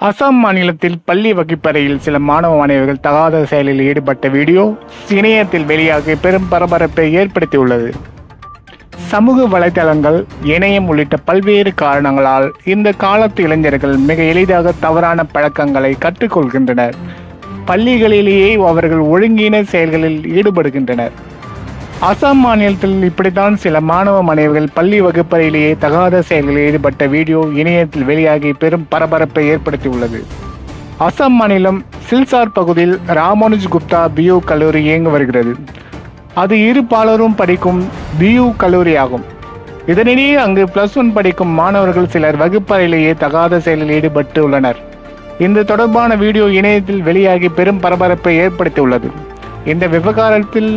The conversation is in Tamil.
அசாம் மாநிலத்தில் பள்ளி வகுப்பறையில் சில மாணவ மாணவிகள் தகாத செயலில் ஈடுபட்ட வீடியோ இணையத்தில் வெளியாகி பெரும் பரபரப்பை ஏற்படுத்தியுள்ளது சமூக வலைதளங்கள் இணையம் உள்ளிட்ட பல்வேறு காரணங்களால் இந்த காலத்து இளைஞர்கள் மிக எளிதாக தவறான பழக்கங்களை கற்றுக்கொள்கின்றனர் பள்ளிகளிலேயே அவர்கள் ஒழுங்கீன செயல்களில் ஈடுபடுகின்றனர் அசாம் மாநிலத்தில் இப்படித்தான் சில மாணவ மாணவிகள் பள்ளி வகுப்பறையிலேயே தகாத செயல்களில் ஈடுபட்ட வீடியோ இணையத்தில் வெளியாகி பெரும் பரபரப்பை ஏற்படுத்தியுள்ளது அசாம் மாநிலம் சில்சார் பகுதியில் ராமானுஜ் குப்தா பியூ கல்லூரி இயங்கி வருகிறது அது இரு பாலரும் படிக்கும் பியூ கல்லூரி ஆகும் இதனிடையே அங்கு பிளஸ் ஒன் படிக்கும் மாணவர்கள் சிலர் வகுப்பறையிலேயே தகாத செயலில் ஈடுபட்டு உள்ளனர் இந்த தொடர்பான வீடியோ இணையத்தில் வெளியாகி பெரும் பரபரப்பை ஏற்படுத்தியுள்ளது இந்த விவகாரத்தில்